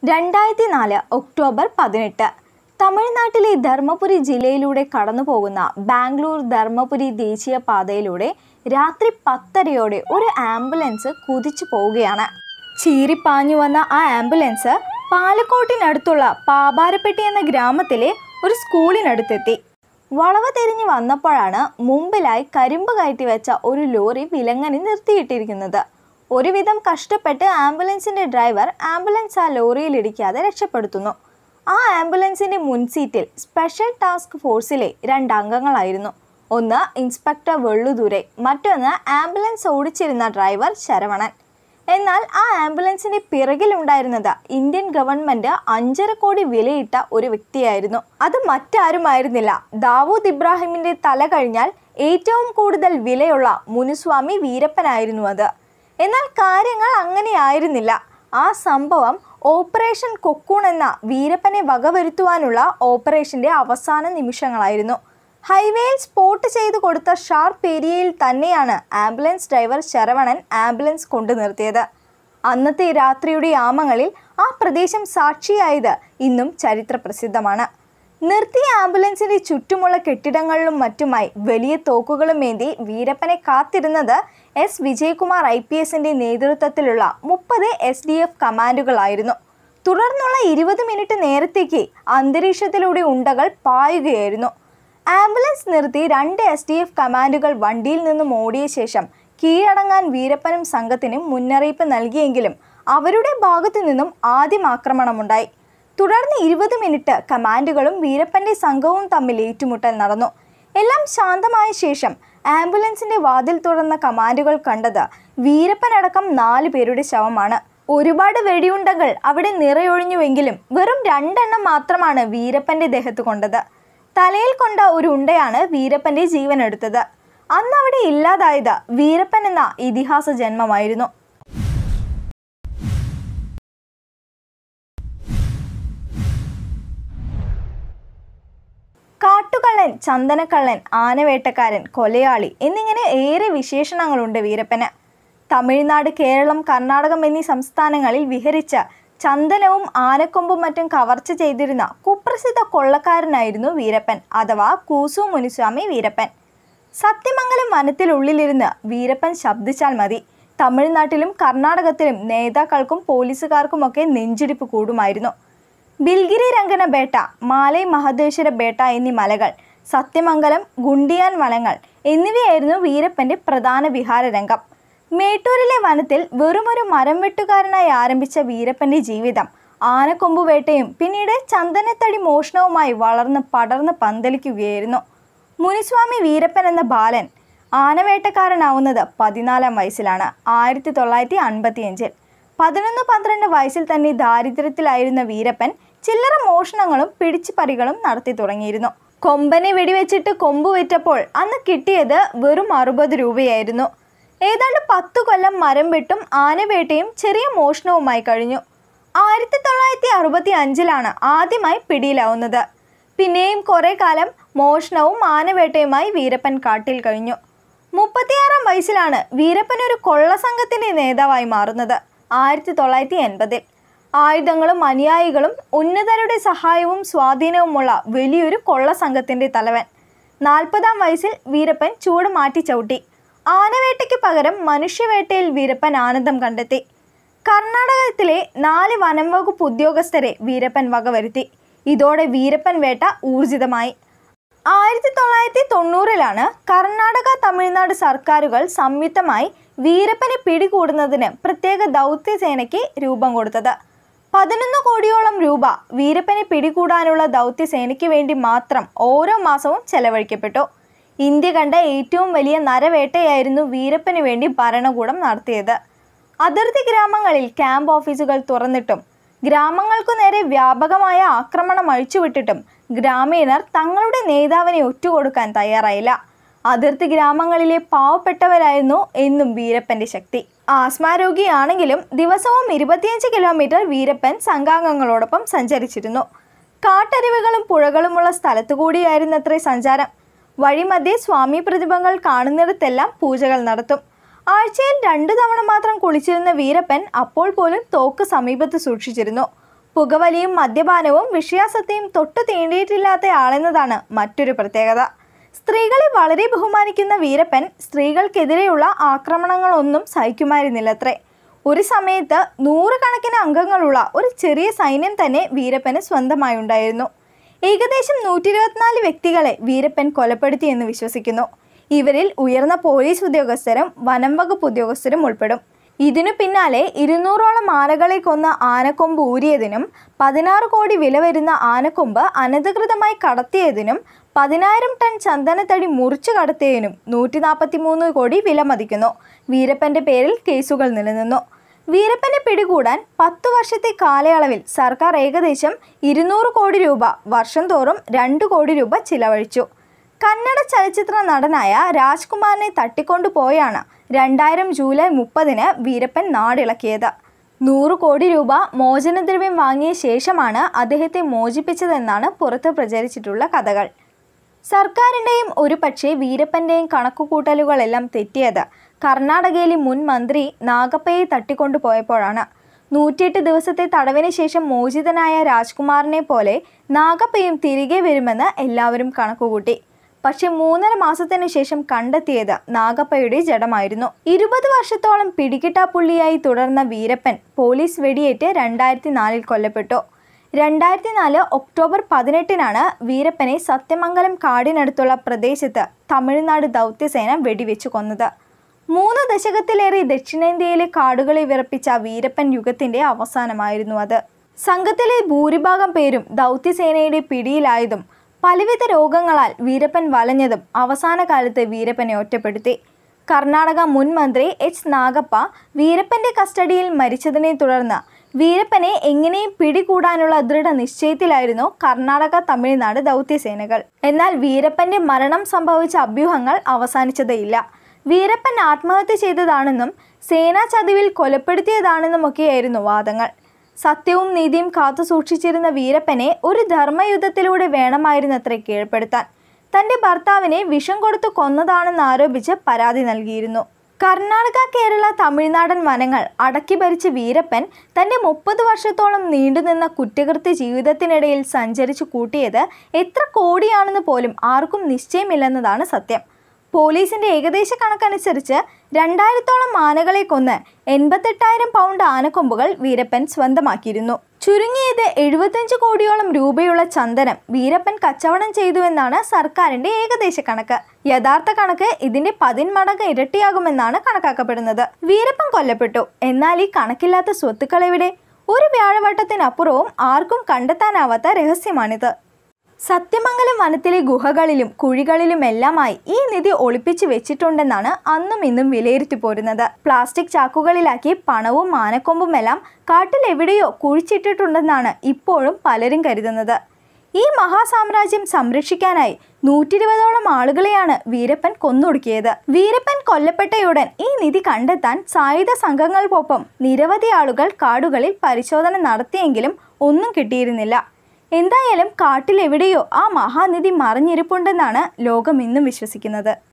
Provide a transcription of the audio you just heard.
രണ്ടായിരത്തി നാല് ഒക്ടോബർ പതിനെട്ട് തമിഴ്നാട്ടിലെ ധർമ്മപുരി ജില്ലയിലൂടെ കടന്നുപോകുന്ന ബാംഗ്ലൂർ ധർമ്മപുരി ദേശീയപാതയിലൂടെ രാത്രി പത്തരയോടെ ഒരു ആംബുലൻസ് കുതിച്ചു പോവുകയാണ് ചീറിപ്പാഞ്ഞു വന്ന ആ ആംബുലൻസ് പാലക്കോട്ടിനടുത്തുള്ള പാപാരപ്പെട്ടി എന്ന ഗ്രാമത്തിലെ ഒരു സ്കൂളിനടുത്തെത്തി വളവ് തിരിഞ്ഞു വന്നപ്പോഴാണ് മുമ്പിലായി കരിമ്പ് കയറ്റി വെച്ച ഒരു ലോറി വിലങ്ങനി നിർത്തിയിട്ടിരിക്കുന്നത് ഒരുവിധം കഷ്ടപ്പെട്ട് ആംബുലൻസിന്റെ ഡ്രൈവർ ആംബുലൻസ് ആ ലോറിയിൽ ഇടിക്കാതെ രക്ഷപ്പെടുത്തുന്നു ആ ആംബുലൻസിന്റെ മുൻസീറ്റിൽ സ്പെഷ്യൽ ടാസ്ക് ഫോഴ്സിലെ രണ്ട് അംഗങ്ങളായിരുന്നു ഒന്ന് ഇൻസ്പെക്ടർ വെള്ളുദൂരെ മറ്റൊന്ന് ആംബുലൻസ് ഓടിച്ചിരുന്ന ഡ്രൈവർ ശരവണൻ എന്നാൽ ആ ആംബുലൻസിന്റെ പിറകിലുണ്ടായിരുന്നത് ഇന്ത്യൻ ഗവൺമെന്റ് അഞ്ചര കോടി വിലയിട്ട ഒരു വ്യക്തിയായിരുന്നു അത് മറ്റാരുമായിരുന്നില്ല ദാവൂദ് ഇബ്രാഹിമിന്റെ തല കഴിഞ്ഞാൽ ഏറ്റവും കൂടുതൽ വിലയുള്ള മുനുസ്വാമി വീരപ്പനായിരുന്നു അത് എന്നാൽ കാര്യങ്ങൾ അങ്ങനെയായിരുന്നില്ല ആ സംഭവം ഓപ്പറേഷൻ കൊക്കൂൺ എന്ന വീരപ്പനെ വകവരുത്തുവാനുള്ള ഓപ്പറേഷന്റെ അവസാന നിമിഷങ്ങളായിരുന്നു ഹൈവേയിൽ സ്പോട്ട് ചെയ്തു കൊടുത്ത ഷാർപ്പ് ഏരിയയിൽ തന്നെയാണ് ആംബുലൻസ് ഡ്രൈവർ ശരവണൻ ആംബുലൻസ് കൊണ്ടു നിർത്തിയത് അന്നത്തെ രാത്രിയുടെ യാമങ്ങളിൽ ആ പ്രദേശം സാക്ഷിയായത് ഇന്നും ചരിത്ര പ്രസിദ്ധമാണ് നിർത്തിയ ആംബുലൻസിന്റെ ചുറ്റുമുള്ള കെട്ടിടങ്ങളിലും മറ്റുമായി വലിയ തോക്കുകളും ഏന്തി വീരപ്പനെ കാത്തിരുന്നത് എസ് വിജയകുമാർ ഐ പി എസിന്റെ നേതൃത്വത്തിലുള്ള മുപ്പത് എസ് ഡി എഫ് കമാൻഡുകളായിരുന്നു തുടർന്നുള്ള ഇരുപത് മിനിറ്റ് നേരത്തേക്ക് അന്തരീക്ഷത്തിലൂടെ ഉണ്ടകൾ പായുകയായിരുന്നു ആംബുലൻസ് നിർത്തി രണ്ട് എസ് ഡി എഫ് കമാൻഡുകൾ വണ്ടിയിൽ നിന്നും ഓടിയ ശേഷം കീഴടങ്ങാൻ വീരപ്പനും സംഘത്തിനും മുന്നറിയിപ്പ് നൽകിയെങ്കിലും അവരുടെ ഭാഗത്തു നിന്നും ആദ്യം ആക്രമണമുണ്ടായി തുടർന്ന് ഇരുപത് മിനിറ്റ് കമാൻഡുകളും വീരപ്പന്റെ സംഘവും തമ്മിൽ ഏറ്റുമുട്ടൽ നടന്നു എല്ലാം ശാന്തമായ ശേഷം ആംബുലൻസിന്റെ വാതിൽ തുറന്ന കമാൻഡുകൾ കണ്ടത് വീരപ്പനടക്കം നാല് പേരുടെ ശവമാണ് ഒരുപാട് വെടിയുണ്ടകൾ അവിടെ നിറയൊഴിഞ്ഞുവെങ്കിലും വെറും രണ്ടെണ്ണം മാത്രമാണ് വീരപ്പന്റെ ദേഹത്ത് കൊണ്ടത് തലയിൽ കൊണ്ട ഒരു ഉണ്ടയാണ് വീരപ്പന്റെ ജീവൻ എടുത്തത് അന്ന് അവിടെ ഇല്ലാതായത് വീരപ്പൻ എന്ന ഇതിഹാസ ജന്മമായിരുന്നു കാട്ടുകള്ളൻ ചന്ദനക്കള്ളൻ ആനവേട്ടക്കാരൻ കൊലയാളി എന്നിങ്ങനെ ഏറെ വിശേഷണങ്ങളുണ്ട് വീരപ്പന് തമിഴ്നാട് കേരളം കർണാടകം എന്നീ സംസ്ഥാനങ്ങളിൽ വിഹരിച്ച ചന്ദനവും ആനക്കൊമ്പും മറ്റും കവർച്ച ചെയ്തിരുന്ന കുപ്രസിദ്ധ കൊള്ളക്കാരനായിരുന്നു വീരപ്പൻ അഥവാ കൂസു മുനുസ്വാമി വീരപ്പൻ സത്യമംഗലം വനത്തിലുള്ളിലിരുന്ന് വീരപ്പൻ ശബ്ദിച്ചാൽ മതി തമിഴ്നാട്ടിലും കർണാടകത്തിലും നേതാക്കൾക്കും പോലീസുകാർക്കുമൊക്കെ നെഞ്ചിടിപ്പ് കൂടുമായിരുന്നു ബിൽഗിരി രംഗന ബേട്ട മാലൈ മഹദേശ്വര ബേട്ട എന്നീ മലകൾ സത്യമംഗലം ഗുണ്ടിയാൻ വനങ്ങൾ എന്നിവയായിരുന്നു വീരപ്പന്റെ പ്രധാന വിഹാരരംഗം മേട്ടൂരിലെ വനത്തിൽ വെറുമൊരു മരം വെട്ടുകാരനായി ആരംഭിച്ച വീരപ്പന്റെ ജീവിതം ആനക്കൊമ്പുവേട്ടയും പിന്നീട് ചന്ദനത്തടി മോഷണവുമായി വളർന്ന് പടർന്ന് പന്തലിക്കുകയായിരുന്നു മുനിസ്വാമി വീരപ്പൻ എന്ന ബാലൻ ആനവേട്ടക്കാരനാവുന്നത് പതിനാലാം വയസ്സിലാണ് ആയിരത്തി തൊള്ളായിരത്തി അൻപത്തിയഞ്ചിൽ പതിനൊന്ന് പന്ത്രണ്ട് വയസ്സിൽ തന്നെ ദാരിദ്ര്യത്തിലായിരുന്ന വീരപ്പൻ ചില്ലറ മോഷണങ്ങളും പിടിച്ചുപറികളും നടത്തി തുടങ്ങിയിരുന്നു കൊമ്പനെ വെടിവെച്ചിട്ട് കൊമ്പ് വിറ്റപ്പോൾ അന്ന് കിട്ടിയത് വെറും അറുപത് രൂപയായിരുന്നു ഏതാണ്ട് പത്തു കൊല്ലം മരം വെട്ടും ആനവേട്ടയും ചെറിയ മോഷണവുമായി കഴിഞ്ഞു ആയിരത്തി തൊള്ളായിരത്തി അറുപത്തി അഞ്ചിലാണ് ആദ്യമായി പിടിയിലാവുന്നത് പിന്നെയും കുറെ കാലം മോഷണവും ആനവേട്ടയുമായി വീരപ്പൻ കാട്ടിൽ കഴിഞ്ഞു മുപ്പത്തിയാറാം വയസ്സിലാണ് വീരപ്പൻ ഒരു കൊള്ളസംഘത്തിന്റെ നേതാവായി മാറുന്നത് ആയിരത്തി തൊള്ളായിരത്തി എൺപതിൽ ആയുധങ്ങളും അനുയായികളും ഉന്നതരുടെ സഹായവും സ്വാധീനവുമുള്ള വലിയൊരു കൊള്ളസംഘത്തിന്റെ തലവൻ നാൽപ്പതാം വയസ്സിൽ വീരപ്പൻ ചൂട് മാറ്റി ചവിട്ടി ആനവേട്ടയ്ക്ക് പകരം മനുഷ്യവേട്ടയിൽ വീരപ്പൻ ആനന്ദം കണ്ടെത്തി കർണാടകത്തിലെ നാല് വനം വകുപ്പ് ഉദ്യോഗസ്ഥരെ വീരപ്പൻ വകവരുത്തി ഇതോടെ വീരപ്പൻ വേട്ട ഊർജിതമായി ആയിരത്തി തൊള്ളായിരത്തി തൊണ്ണൂറിലാണ് കർണാടക തമിഴ്നാട് സർക്കാരുകൾ സംയുക്തമായി വീരപ്പനെ പിടികൂടുന്നതിന് പ്രത്യേക ദൗത്യസേനയ്ക്ക് രൂപം കൊടുത്തത് പതിനൊന്ന് കോടിയോളം രൂപ വീരപ്പനെ പിടികൂടാനുള്ള ദൗത്യസേനയ്ക്ക് വേണ്ടി മാത്രം ഓരോ മാസവും ചെലവഴിക്കപ്പെട്ടു ഇന്ത്യ കണ്ട ഏറ്റവും വലിയ നരവേട്ടയായിരുന്നു വീരപ്പന് വേണ്ടി ഭരണകൂടം നടത്തിയത് അതിർത്തി ഗ്രാമങ്ങളിൽ ക്യാമ്പ് ഓഫീസുകൾ തുറന്നിട്ടും ഗ്രാമങ്ങൾക്കു നേരെ വ്യാപകമായ ആക്രമണം അഴിച്ചുവിട്ടിട്ടും ഗ്രാമീണർ തങ്ങളുടെ നേതാവിനെ ഒറ്റുകൊടുക്കാൻ തയ്യാറായില്ല അതിർത്തി ഗ്രാമങ്ങളിലെ പാവപ്പെട്ടവരായിരുന്നു എന്നും വീരപ്പന്റെ ശക്തി ആസ്മാരോഗിയാണെങ്കിലും ദിവസവും ഇരുപത്തിയഞ്ച് കിലോമീറ്റർ വീരപ്പൻ സംഘാംഗങ്ങളോടൊപ്പം സഞ്ചരിച്ചിരുന്നു കാട്ടരുവികളും പുഴകളുമുള്ള സ്ഥലത്തുകൂടിയായിരുന്നത്രേ സഞ്ചാരം വഴിമധ്യേ സ്വാമി പ്രതിമകൾ കാണുന്നിടത്തെല്ലാം പൂജകൾ നടത്തും ആഴ്ചയിൽ രണ്ടു തവണ മാത്രം കുളിച്ചിരുന്ന വീരപ്പൻ അപ്പോൾ പോലും തോക്ക് സമീപത്ത് സൂക്ഷിച്ചിരുന്നു പുകവലിയും മദ്യപാനവും വിഷയാസക്തിയും തൊട്ടു തീണ്ടിയിട്ടില്ലാത്ത ആളെന്നതാണ് മറ്റൊരു പ്രത്യേകത സ്ത്രീകളെ വളരെ ബഹുമാനിക്കുന്ന വീരപ്പൻ സ്ത്രീകൾക്കെതിരെയുള്ള ആക്രമണങ്ങളൊന്നും സഹിക്കുമായിരുന്നില്ലത്രേ ഒരു സമയത്ത് നൂറുകണക്കിന് അംഗങ്ങളുള്ള ഒരു ചെറിയ സൈന്യം തന്നെ വീരപ്പന് സ്വന്തമായി ഉണ്ടായിരുന്നു ഏകദേശം നൂറ്റി ഇരുപത്തിനാല് വ്യക്തികളെ വീരപ്പൻ കൊലപ്പെടുത്തിയെന്ന് വിശ്വസിക്കുന്നു ഇവരിൽ ഉയർന്ന പോലീസ് ഉദ്യോഗസ്ഥരും വനം വകുപ്പ് ഉദ്യോഗസ്ഥരും ഉൾപ്പെടും ഇതിനു പിന്നാലെ ഇരുന്നൂറോളം ആനകളെ കൊന്ന ആനക്കൊമ്പ് ഊരിയതിനും പതിനാറ് കോടി വില വരുന്ന ആനക്കൊമ്പ് അനധികൃതമായി കടത്തിയതിനും പതിനായിരം ടൺ ചന്ദനത്തടി മുറിച്ചു കടത്തിയതിനും നൂറ്റി നാൽപ്പത്തി മൂന്ന് കോടി വില മതിക്കുന്നു വീരപ്പന്റെ പേരിൽ കേസുകൾ നിലനിന്നു വീരപ്പനെ പിടികൂടാൻ പത്തു വർഷത്തെ കാലയളവിൽ സർക്കാർ ഏകദേശം ഇരുന്നൂറ് കോടി രൂപ വർഷം തോറും രണ്ട് കോടി രൂപ ചിലവഴിച്ചു കന്നഡ ചലച്ചിത്ര നടനായ രാജ്കുമാറിനെ തട്ടിക്കൊണ്ടുപോയാണ് രണ്ടായിരം ജൂലൈ മുപ്പതിന് വീരപ്പൻ നാടിളക്കിയത് നൂറ് കോടി രൂപ മോചനദ്രവ്യം വാങ്ങിയ ശേഷമാണ് അദ്ദേഹത്തെ മോചിപ്പിച്ചതെന്നാണ് പുറത്ത് പ്രചരിച്ചിട്ടുള്ള കഥകൾ സർക്കാരിൻ്റെയും ഒരു പക്ഷേ വീരപ്പൻ്റെയും കണക്കുകൂട്ടലുകളെല്ലാം തെറ്റിയത് കർണാടകയിലെ മുൻ മന്ത്രി നാഗപ്പയെ തട്ടിക്കൊണ്ടുപോയപ്പോഴാണ് നൂറ്റിയെട്ട് ദിവസത്തെ തടവിന് ശേഷം മോചിതനായ രാജ്കുമാറിനെ പോലെ നാഗപ്പയും തിരികെ വരുമെന്ന് എല്ലാവരും കണക്കുകൂട്ടി പക്ഷെ മൂന്നര മാസത്തിനു ശേഷം കണ്ടെത്തിയത് നാഗപ്പയുടെ ജഡമായിരുന്നു ഇരുപത് വർഷത്തോളം പിടികിട്ടാപ്പുള്ളിയായി തുടർന്ന വീരപ്പൻ പോലീസ് വെടിയേറ്റ് രണ്ടായിരത്തി നാലിൽ കൊല്ലപ്പെട്ടു രണ്ടായിരത്തി നാല് ഒക്ടോബർ പതിനെട്ടിനാണ് വീരപ്പനെ സത്യമംഗലം കാടിനടുത്തുള്ള പ്രദേശത്ത് തമിഴ്നാട് ദൗത്യസേന വെടിവെച്ചു കൊന്നത് മൂന്ന് ദശകത്തിലേറെ ദക്ഷിണേന്ത്യയിലെ കാടുകളെ വിറപ്പിച്ച വീരപ്പൻ യുഗത്തിന്റെ അവസാനമായിരുന്നു അത് സംഘത്തിലെ ഭൂരിഭാഗം പേരും ദൗത്യസേനയുടെ പിടിയിലായതും പലവിധ രോഗങ്ങളാൽ വീരപ്പൻ വലഞ്ഞതും അവസാന കാലത്ത് വീരപ്പനെ ഒറ്റപ്പെടുത്തി കർണാടക മുൻ മന്ത്രി എച്ച് നാഗപ്പ വീരപ്പന്റെ കസ്റ്റഡിയിൽ മരിച്ചതിനെ തുടർന്ന് വീരപ്പനെ എങ്ങനെയും പിടികൂടാനുള്ള ദൃഢനിശ്ചയത്തിലായിരുന്നു കർണാടക തമിഴ്നാട് ദൗത്യസേനകൾ എന്നാൽ വീരപ്പന്റെ മരണം സംഭവിച്ച അഭ്യൂഹങ്ങൾ അവസാനിച്ചതേയില്ല വീരപ്പൻ ആത്മഹത്യ ചെയ്തതാണെന്നും സേനാ ചതിവിൽ കൊലപ്പെടുത്തിയതാണെന്നുമൊക്കെയായിരുന്നു വാദങ്ങൾ സത്യവും നീതിയും കാത്തു സൂക്ഷിച്ചിരുന്ന വീരപ്പനെ ഒരു ധർമ്മയുദ്ധത്തിലൂടെ വേണമായിരുന്നത്രേ കീഴ്പ്പെടുത്താൻ തന്റെ ഭർത്താവിനെ വിഷം കൊടുത്തു കൊന്നതാണെന്ന് ആരോപിച്ച് പരാതി നൽകിയിരുന്നു കർണാടക കേരള തമിഴ്നാടൻ വനങ്ങൾ അടക്കി ഭരിച്ച വീരപ്പൻ തന്റെ മുപ്പത് വർഷത്തോളം നീണ്ടുനിന്ന കുറ്റകൃത്യ ജീവിതത്തിനിടയിൽ സഞ്ചരിച്ചു കൂട്ടിയത് എത്ര കോടിയാണെന്ന് പോലും ആർക്കും നിശ്ചയമില്ലെന്നതാണ് സത്യം പോലീസിന്റെ ഏകദേശ കണക്കനുസരിച്ച് രണ്ടായിരത്തോളം ആനകളെ കൊന്ന് എൺപത്തെട്ടായിരം പൗണ്ട് ആനക്കൊമ്പുകൾ വീരപ്പൻ സ്വന്തമാക്കിയിരുന്നു ചുരുങ്ങിയത് എഴുപത്തഞ്ച് കോടിയോളം രൂപയുള്ള ചന്ദനം വീരപ്പൻ കച്ചവടം ചെയ്തുവെന്നാണ് സർക്കാരിന്റെ ഏകദേശ കണക്ക് യഥാർത്ഥ കണക്ക് ഇതിന്റെ പതിന്മടങ്ങ് ഇരട്ടിയാകുമെന്നാണ് കണക്കാക്കപ്പെടുന്നത് വീരപ്പൻ കൊല്ലപ്പെട്ടു എന്നാൽ ഈ കണക്കില്ലാത്ത സ്വത്തുക്കൾ എവിടെ ഒരു വ്യാഴവട്ടത്തിനപ്പുറവും ആർക്കും കണ്ടെത്താനാവാത്ത രഹസ്യമാണിത് സത്യമംഗലം വനത്തിലെ ഗുഹകളിലും കുഴികളിലുമെല്ലാമായി ഈ നിധി ഒളിപ്പിച്ചു വെച്ചിട്ടുണ്ടെന്നാണ് അന്നും ഇന്നും വിലയിരുത്തി പോരുന്നത് പ്ലാസ്റ്റിക് ചാക്കുകളിലാക്കി പണവും ആനക്കൊമ്പുമെല്ലാം കാട്ടിൽ എവിടെയോ കുഴിച്ചിട്ടിട്ടുണ്ടെന്നാണ് ഇപ്പോഴും പലരും കരുതുന്നത് ഈ മഹാസാമ്രാജ്യം സംരക്ഷിക്കാനായി നൂറ്റിരുപതോളം ആളുകളെയാണ് വീരപ്പൻ കൊന്നൊടുക്കിയത് വീരപ്പൻ കൊല്ലപ്പെട്ടയുടൻ ഈ നിധി കണ്ടെത്താൻ സായുധ സംഘങ്ങൾക്കൊപ്പം നിരവധി ആളുകൾ കാടുകളിൽ പരിശോധന നടത്തിയെങ്കിലും ഒന്നും കിട്ടിയിരുന്നില്ല എന്തായാലും കാട്ടിലെവിടെയോ ആ മഹാനിധി മറിഞ്ഞിരിപ്പുണ്ടെന്നാണ് ലോകം ഇന്നും വിശ്വസിക്കുന്നത്